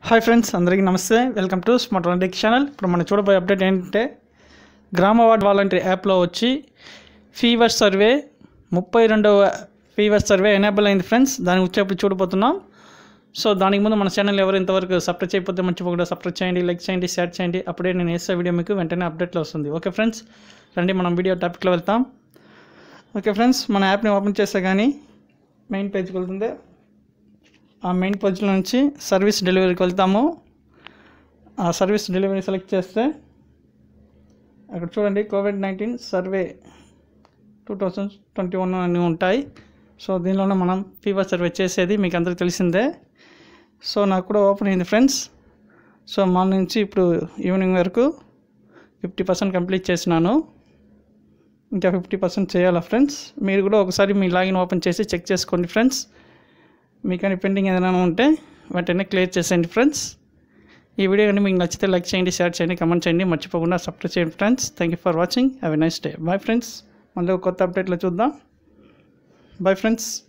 hi friends అందరికీ నమస్తే welcome to smart tech channel ఇప్పుడు మనం చూడబోయే అప్డేట్ ఏంటంటే గ్రామ వార్డ్ వాలంటీర్ యాప్లో వచ్చి ఫీవర్ సర్వే ముప్పై రెండవ ఫీవర్ సర్వే ఎనేబుల్ అయింది ఫ్రెండ్స్ దాని వచ్చేప్పుడు చూడబోతున్నాం సో దానికి ముందు మన ఛానల్ ఎవరు ఇంతవరకు సబ్స్క్రైబ్ చేయకపోతే మర్చిపోకుండా సబ్స్క్రైబ్ చేయండి లైక్ చేయండి షేర్ చేయండి అప్పుడే నేను వేసే వీడియో మీకు వెంటనే అప్డేట్లో వస్తుంది ఓకే ఫ్రెండ్స్ రండి మనం వీడియో టాపిక్లో వెళ్తాం ఓకే ఫ్రెండ్స్ మన యాప్ని ఓపెన్ చేస్తే కానీ మెయిన్ పేజ్కి వెళ్తుంది ఆ మెయిన్ పేజ్లో నుంచి సర్వీస్ డెలివరీకి వెళ్తాము ఆ సర్వీస్ డెలివరీ సెలెక్ట్ చేస్తే అక్కడ చూడండి covid nineteen survey two thousand twenty one అని ఉంటాయి సో దీనిలోనే మనం ఫీవర్ సర్వే చేసేది మీకు అందరికీ తెలిసిందే సో నాకు కూడా ఓపెన్ అయింది ఫ్రెండ్స్ సో మార్నింగ్ నుంచి ఇప్పుడు ఈవినింగ్ వరకు ఫిఫ్టీ పర్సెంట్ కంప్లీట్ చేసినాను ఇంకా ఫిఫ్టీ పర్సెంట్ చేయాలా ఫ్రెండ్స్ మీరు కూడా ఒకసారి మీ లాగిన్ ఓపెన్ చేసి చెక్ చేసుకోండి ఫ్రెండ్స్ మీకని పెండింగ్ ఏదైనా ఉంటే వెంటనే క్లియర్ చేసేయండి ఫ్రెండ్స్ ఈ వీడియో కానీ మీకు నచ్చితే లైక్ చేయండి షేర్ చేయండి కమెంట్ చేయండి మర్చిపోకుండా సబ్స్క్రైబ్ చేయండి friends thank you for watching have a nice day bye friends మళ్ళీ ఒక కొత్త అప్డేట్లో చూద్దాం బాయ్ ఫ్రెండ్స్